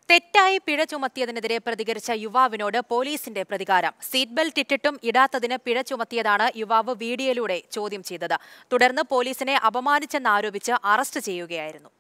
തെറ്റായി പിഴ ചുമത്തിയതിനെതിരെ പ്രതികരിച്ച യുവാവിനോട് പോലീസിന്റെ പ്രതികാരം സീറ്റ് ബെൽറ്റ് ഇട്ടിട്ടും ഇടാത്തതിന് പിഴ ചുമത്തിയതാണ് യുവാവ് വീഡിയോയിലൂടെ ചോദ്യം ചെയ്തത് തുടർന്ന് പോലീസിനെ അപമാനിച്ചെന്നാരോപിച്ച് അറസ്റ്റ് ചെയ്യുകയായിരുന്നു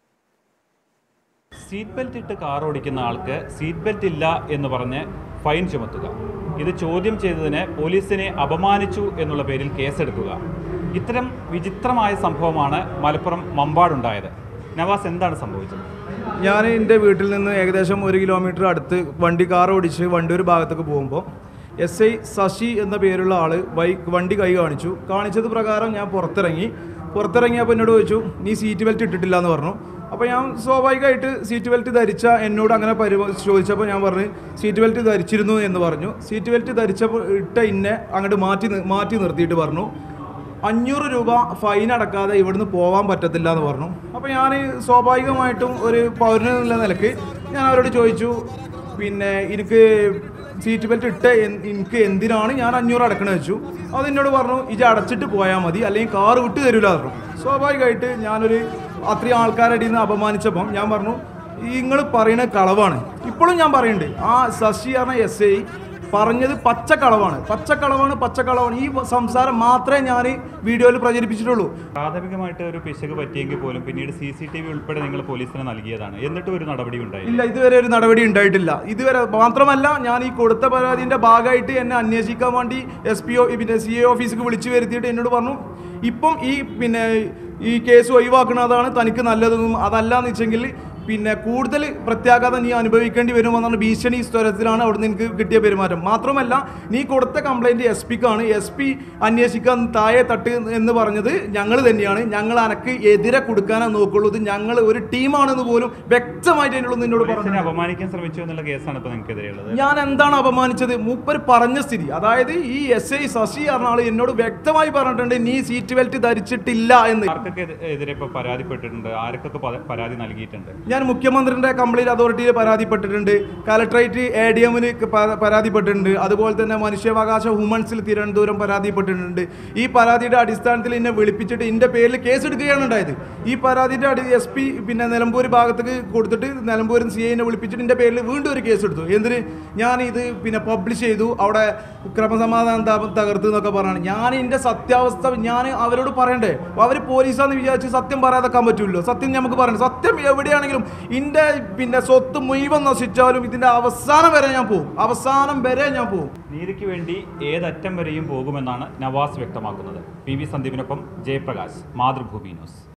സീറ്റ് ബെൽറ്റ് ഇട്ട് കാർ ഓടിക്കുന്ന ആൾക്ക് സീറ്റ് ബെൽറ്റ് ഇല്ല എന്ന് പറഞ്ഞ് ഫൈൻ ചുമത്തുക ഇത് ചോദ്യം ചെയ്തതിന് പോലീസിനെ അപമാനിച്ചു എന്നുള്ള പേരിൽ കേസെടുക്കുക ഇത്തരം വിചിത്രമായ സംഭവമാണ് മലപ്പുറം മമ്പാടുണ്ടായത് നവാസ് എന്താണ് സംഭവിച്ചത് ഞാൻ എൻ്റെ വീട്ടിൽ നിന്ന് ഏകദേശം ഒരു കിലോമീറ്റർ അടുത്ത് വണ്ടി കാർ ഓടിച്ച് വണ്ടൂർ ഭാഗത്തേക്ക് പോകുമ്പോൾ എസ് ഐ ശശി എന്ന പേരുള്ള ആൾ ബൈക്ക് വണ്ടി കൈ കാണിച്ചു കാണിച്ചത് പ്രകാരം ഞാൻ പുറത്തിറങ്ങി പുറത്തിറങ്ങിയപ്പോൾ എന്നോട് ചോദിച്ചു നീ സീറ്റ് ബെൽറ്റ് ഇട്ടിട്ടില്ല എന്ന് പറഞ്ഞു അപ്പോൾ ഞാൻ സ്വാഭാവികമായിട്ട് സീറ്റ് ബെൽറ്റ് ധരിച്ച എന്നോട് അങ്ങനെ പരിമ ചോദിച്ചപ്പോൾ ഞാൻ പറഞ്ഞു സീറ്റ് ബെൽറ്റ് ധരിച്ചിരുന്നു എന്ന് പറഞ്ഞു സീറ്റ് ബെൽറ്റ് ധരിച്ചപ്പോൾ ഇട്ട ഇന്നെ അങ്ങോട്ട് മാറ്റി നി- മാറ്റി നിർത്തിയിട്ട് പറഞ്ഞു അഞ്ഞൂറ് രൂപ ഫൈൻ അടക്കാതെ ഇവിടുന്ന് പോകാൻ പറ്റത്തില്ല എന്ന് പറഞ്ഞു അപ്പോൾ ഞാൻ സ്വാഭാവികമായിട്ടും ഒരു പൗരൻ എന്നുള്ള നിലക്ക് ഞാൻ അവരോട് ചോദിച്ചു പിന്നെ എനിക്ക് സീറ്റ് ബെൽറ്റ് ഇട്ട് എൻ- എനിക്ക് എന്തിനാണ് ഞാൻ അഞ്ഞൂറ് അടക്കണമെന്ന് വെച്ചു അത് എന്നോട് പറഞ്ഞു ഇത് അടച്ചിട്ട് പോയാൽ മതി അല്ലെങ്കിൽ കാറ് വിട്ട് തരില്ല പറഞ്ഞു സ്വാഭാവികമായിട്ട് ഞാനൊരു അത്രയും ആൾക്കാരുടെ ഇടയിൽ നിന്ന് അപമാനിച്ചപ്പം ഞാൻ പറഞ്ഞു നിങ്ങൾ പറയുന്ന കളവാണ് ഇപ്പോഴും ഞാൻ പറയുന്നുണ്ട് ആ ശശി പറഞ്ഞ എസ് ഐ പറഞ്ഞത് പച്ചക്കളവാണ് പച്ചക്കളവാണ് പച്ചക്കളവാണ് ഈ സംസാരം മാത്രമേ ഞാൻ വീഡിയോയിൽ പ്രചരിപ്പിച്ചിട്ടുള്ളൂ പ്രാഥമികമായിട്ട് ഒരു പിശക് പറ്റിയെങ്കിൽ പോലും പിന്നീട് സി സി ടി വി ഉൾപ്പെടെ നിങ്ങൾ പോലീസിന് നൽകിയതാണ് എന്നിട്ടും ഒരു നടപടി ഉണ്ടായി ഇല്ല ഇതുവരെ ഒരു നടപടി ഉണ്ടായിട്ടില്ല ഇതുവരെ മാത്രമല്ല ഞാൻ ഈ കൊടുത്ത പരാതിന്റെ ഭാഗമായിട്ട് എന്നെ അന്വേഷിക്കാൻ വേണ്ടി എസ് പി ഒ പിന്നെ സി എ ഓഫീസിലേക്ക് വിളിച്ചു വരുത്തിയിട്ട് എന്നോട് പറഞ്ഞു ഇപ്പം ഈ പിന്നെ ഈ കേസ് ഒഴിവാക്കുന്നതാണ് തനിക്ക് നല്ലതെന്നും അതല്ലാന്ന് വെച്ചെങ്കിൽ പിന്നെ കൂടുതൽ പ്രത്യാഘാതം നീ അനുഭവിക്കേണ്ടി വരുമെന്നാണ് ഭീഷണി സ്വരത്തിലാണ് അവിടുന്ന് എനിക്ക് കിട്ടിയ പെരുമാറ്റം മാത്രമല്ല നീ കൊടുത്ത കംപ്ലൈൻറ്റ് എസ് പിക്കാണ് എസ് പി അന്വേഷിക്കാൻ താഴെ തട്ട് എന്ന് പറഞ്ഞത് ഞങ്ങൾ തന്നെയാണ് ഞങ്ങൾ അനക്ക് എതിരെ കൊടുക്കാനേ നോക്കുള്ളൂ ഇത് ഞങ്ങൾ ഒരു ടീമാണെന്ന് പോലും വ്യക്തമായിട്ട് എന്നോട് നിന്നോട് പറഞ്ഞു പോലീസിനെ അപമാനിക്കാൻ ശ്രമിച്ചു എന്നുള്ള കേസാണ് ഇപ്പോൾ നിങ്ങൾക്കെതിരെയുള്ളത് ഞാൻ എന്താണ് അപമാനിച്ചത് മൂപ്പർ പറഞ്ഞ സ്ഥിതി അതായത് ഈ എസ് ഐ ശശി പറഞ്ഞ ആള് എന്നോട് വ്യക്തമായി പറഞ്ഞിട്ടുണ്ട് നീ സീറ്റ് ബെൽറ്റ് ധരിച്ചിട്ടില്ല എന്ന് ആർക്കൊക്കെ എതി- എതിരെ ഇപ്പോൾ പരാതിപ്പെട്ടിട്ടുണ്ട് ആർക്കൊക്കെ പ- പരാതി നൽകിയിട്ടുണ്ട് ഞാൻ മുഖ്യമന്ത്രിയുടെ കംപ്ലൈന്റ് അതോറിറ്റിയിൽ പരാതിപ്പെട്ടിട്ടുണ്ട് കലക്ട്രേറ്റ് എ ഡി എമ്മിന് പരാതിപ്പെട്ടിട്ടുണ്ട് അതുപോലെ തന്നെ മനുഷ്യാവകാശ വുമൺസിൽ തിരുവനന്തപുരം പരാതിപ്പെട്ടിട്ടുണ്ട് ഈ പരാതിയുടെ അടിസ്ഥാനത്തിൽ എന്നെ വിളിപ്പിച്ചിട്ട് എൻ്റെ പേരിൽ കേസ് എടുക്കുകയാണ് ഉണ്ടായത് ഈ പരാതിയുടെ അടി എസ് പി പിന്നെ നിലമ്പൂർ ഭാഗത്തേക്ക് കൊടുത്തിട്ട് നിലമ്പൂരിൽ സി ഐനെ വിളിപ്പിച്ചിട്ട് എൻ്റെ പേരിൽ വീണ്ടും ഒരു കേസ് എടുത്തു എന്തിന് ഞാൻ ഇത് പിന്നെ പബ്ലിഷ് ചെയ്തു അവിടെ ക്രമസമാധാനം ത- തകർത്തു എന്നൊക്കെ പറഞ്ഞാണ് ഞാൻ എൻ്റെ സത്യാവസ്ഥ ഞാൻ അവരോട് പറയണ്ടേ അവർ പോലീസാന്ന് വിചാരിച്ച് സത്യം പറയാതെക്കാൻ പറ്റുമല്ലോ സത്യം നമുക്ക് പറയണ്ട സത്യം എവിടെയാണെങ്കിലും എൻ്റെ പിന്നെ സ്വത്ത് മുഴുവൻ നശിച്ചാലും ഇതിൻ്റെ അവസാനം വരെ ഞാൻ പോകും അവസാനം വരെ ഞാൻ പോകും നീതിക്ക് വേണ്ടി ഏതറ്റം വരെയും പോകുമെന്നാണ് നവാസ് വ്യക്തമാക്കുന്നത് പി വി സന്ദീപിനൊപ്പം ജയപ്രകാശ് മാതൃഭൂമി ന്യൂസ്